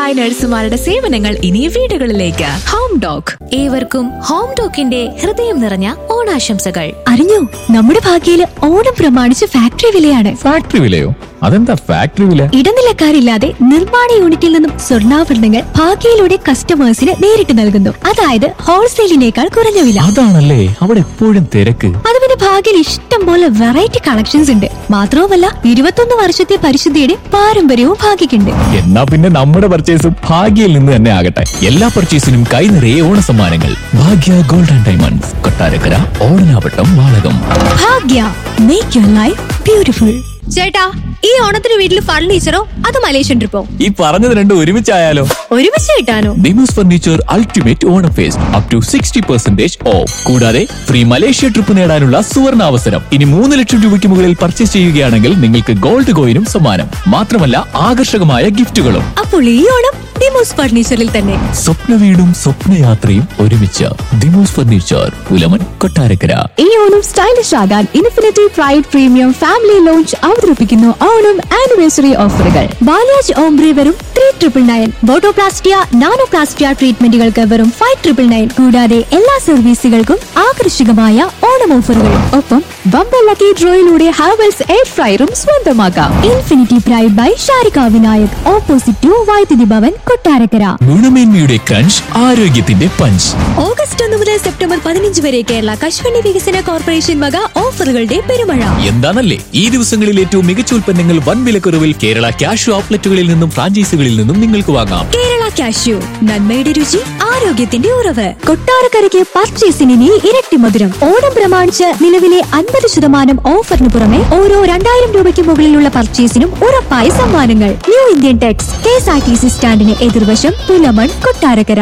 വിദഗ്ധരായ നഴ്സുമാരുടെ സേവനങ്ങൾ ഇനി വീടുകളിലേക്ക് ഹോം ഡോക് ഏവർക്കും ഹോം ടോക്കിന്റെ ഹൃദയം നിറഞ്ഞ ഓണാശംസകൾ അറിഞ്ഞോ നമ്മുടെ ഭാഗ്യയില് ഓണം പ്രമാണിച്ച് ഫാക്ടറി വിലയാണ് ഫാക്ടറി വിലയോ അതെന്താ ഫാക്ടറി വില ഇടനിലക്കാരില്ലാതെ നിർമ്മാണ യൂണിറ്റിൽ നിന്നും സ്വർണ്ണാഭരണങ്ങൾ ഭാഗ്യയിലൂടെ കസ്റ്റമേഴ്സിന് നേരിട്ട് നൽകുന്നു അതായത് ഹോൾസെയിലിനേക്കാൾ കുറഞ്ഞ വില അതാണല്ലേ അവിടെ എപ്പോഴും തിരക്ക് അത് പിന്നെ ഭാഗ്യയിൽ ഇഷ്ടം പോലെ വെറൈറ്റി കളക്ഷൻസ് ഉണ്ട് മാത്രവുമല്ല ഇരുപത്തൊന്ന് വർഷത്തെ പരിശുദ്ധിയുടെ പാരമ്പര്യവും ഭാഗ്യക്കുണ്ട് എന്നാ പിന്നെ നമ്മുടെ പർച്ചേസും ഭാഗ്യയിൽ നിന്ന് തന്നെ ആകട്ടെ എല്ലാ പർച്ചേസിനും കൈ നിറയെ ഓണസമ്മാനങ്ങൾ Bhagya gold and diamonds Kottarakkara Odanavattam Valakam Bhagya make your life beautiful ചേട്ടാ ഈ ഓണത്തിന് വീട്ടിൽ ഫർണിച്ചറോ അത് മലേഷ്യൻ ട്രിപ്പോ ഈ പറഞ്ഞത് രണ്ടും ഒരുമിച്ചായാലോ ഒരുമിച്ച് കിട്ടാനോ Demos furniture ultimate Onam fest up to sixty percentage off കൂടാതെ ഫ്രീ മലേഷ്യ ട്രിപ്പ് നേടാനുള്ള സുവർണ അവസരം ഇനി മൂന്ന് ലക്ഷം രൂപയ്ക്ക് മുകളിൽ പർച്ചേസ് ചെയ്യുകയാണെങ്കിൽ നിങ്ങൾക്ക് ഗോൾഡ് കോയിനും സമ്മാനം മാത്രമല്ല ആകർഷകമായ ഗിഫ്റ്റുകളും അപ്പോൾ ഈ ഓണം ഡിമോസ് ഫർണിച്ചറിൽ തന്നെ സ്വപ്ന വീടും സ്വപ്നയാത്രയും ഒരുമിച്ച് ദിമോസ് ഫർണിച്ചർ പുലമൻ കൊട്ടാരക്കര ഈ ഓണം സ്റ്റൈലിഷ് ആകാൻ infinity pride premium family lounge അവതരിപ്പിക്കുന്നു ഓണം ആനിവേഴ്സറി ഓഫറുകൾ ബാലാജ് ഓംബ്രി വെറും three triple nine botoplastia nanoplastia ട്രീറ്റ്മെന്റുകൾക്ക് വെറും ഫൈവ് ട്രിപ്പിൾ നയൻ കൂടാതെ എല്ലാ സർവീസുകൾക്കും ആകർഷകമായ ഓണം ഓഫറുകൾ ഒപ്പം ബമ്പർ ലക്കി ഡ്രോയിലൂടെ ഹാവൽസ് എയർ ഫ്രയറും സ്വന്തമാക്കാം infinity pride by Sharika Vinayak opposite to Vaidyuthi Bhavan Kottarakkara ഗുണമേന്മയുടെ ക്രഞ്ച് ആരോഗ്യത്തിന്റെ പഞ്ച് ഓഗസ്റ്റ് ഒന്ന് മുതൽ സെപ്റ്റംബർ പതിനഞ്ച് വരെ കേരള കശുവണ്ടി വികസന കോർപ്പറേഷൻ വക ഓഫറുകളുടെ പെരുമഴ എന്താണല്ലേ ഈ ദിവസങ്ങളിൽ ഏറ്റവും മികച്ച ഉൽപ്പന്നങ്ങൾ വൻ വിലക്കുറവിൽ കേരള ക്യാഷ് ഔട്ട്ലെറ്റുകളിൽ നിന്നും ഫ്രാഞ്ചൈസികളിൽ നിന്നും നിങ്ങൾക്ക് വാങ്ങാം കേരള കാഷ്യൂ നന്മയുടെ രുചി ആരോഗ്യത്തിന്റെ ഉറവ് കൊട്ടാരക്കരയ്ക്ക് പർച്ചേസിന് ഇനി ഇരട്ടി മധുരം ഓണം പ്രമാണിച്ച് നിലവിലെ അൻപത് ശതമാനം ഓഫറിന് പുറമെ ഓരോ രണ്ടായിരം രൂപയ്ക്ക് മുകളിലുള്ള പർച്ചേസിനും ഉറപ്പായ സമ്മാനങ്ങൾ new Indian tex K S R T C സ്റ്റാൻഡിന് എതിർവശം Pulamon Kottarakkara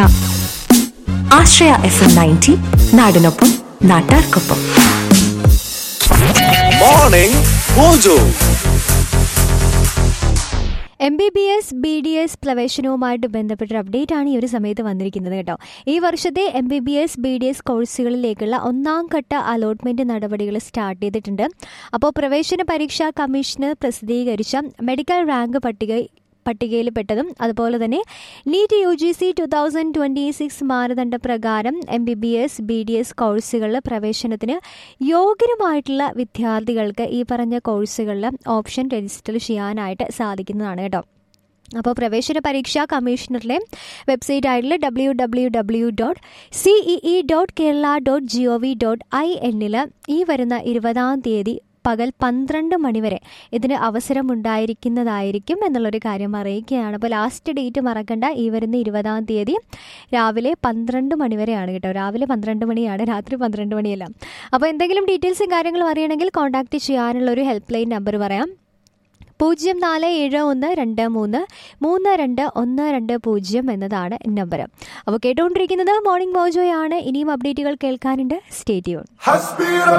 Ashraya F M ninety നാടിനൊപ്പം നാട്ടാർക്കൊപ്പം Morning Mojo. M B B S B D S പ്രവേശനവുമായിട്ട് ബന്ധപ്പെട്ടൊരു അപ്ഡേറ്റ് ആണ് ഈ ഒരു സമയത്ത് വന്നിരിക്കുന്നത് കേട്ടോ ഈ വർഷത്തെ M B B S B D S കോഴ്സുകളിലേക്കുള്ള ഒന്നാം ഘട്ട അലോട്ട്മെൻറ്റ് നടപടികൾ സ്റ്റാർട്ട് ചെയ്തിട്ടുണ്ട് അപ്പോൾ പ്രവേശന പരീക്ഷാ കമ്മീഷന് പ്രസിദ്ധീകരിച്ച മെഡിക്കൽ റാങ്ക് പട്ടിക പട്ടികയിൽപ്പെട്ടതും അതുപോലെ തന്നെ NEET U G C two thousand twenty six മാനദണ്ഡ പ്രകാരം M B B S B D S കോഴ്സുകളിൽ പ്രവേശനത്തിന് യോഗ്യരുമായിട്ടുള്ള വിദ്യാർത്ഥികൾക്ക് ഈ പറഞ്ഞ കോഴ്സുകളിൽ ഓപ്ഷൻ രജിസ്റ്റർ ചെയ്യാനായിട്ട് സാധിക്കുന്നതാണ് കേട്ടോ അപ്പോൾ പ്രവേശന പരീക്ഷാ കമ്മീഷണറിലെ വെബ്സൈറ്റ് ആയിട്ടുള്ള W W W dot C E E dot Kerala dot G O V dot I എന്നിൽ ഈ വരുന്ന ഇരുപതാം തീയതി പകൽ പന്ത്രണ്ട് മണിവരെ ഇതിന് അവസരമുണ്ടായിരിക്കുന്നതായിരിക്കും എന്നുള്ളൊരു കാര്യം അറിയിക്കുകയാണ് അപ്പോൾ ലാസ്റ്റ് ഡേറ്റ് മറക്കണ്ട ഈ വരുന്ന ഇരുപതാം തീയതി രാവിലെ പന്ത്രണ്ട് മണിവരെയാണ് കേട്ടോ രാവിലെ പന്ത്രണ്ട് മണിയാണ് രാത്രി പന്ത്രണ്ട് മണിയല്ല അപ്പോൾ എന്തെങ്കിലും ഡീറ്റെയിൽസും കാര്യങ്ങളും അറിയണമെങ്കിൽ കോൺടാക്റ്റ് ചെയ്യാനുള്ള ഒരു ഹെൽപ്പ് ലൈൻ നമ്പർ പറയാം പൂജ്യം നാല് ഏഴ് ഒന്ന് രണ്ട് മൂന്ന് മൂന്ന് രണ്ട് ഒന്ന് രണ്ട് പൂജ്യം എന്നതാണ് നമ്പർ അപ്പോൾ കേട്ടുകൊണ്ടിരിക്കുന്നത് മോർണിംഗ് മോജോയാണ് ഇനിയും അപ്ഡേറ്റുകൾ കേൾക്കാനുണ്ട് സ്റ്റേറ്റ് Hasbira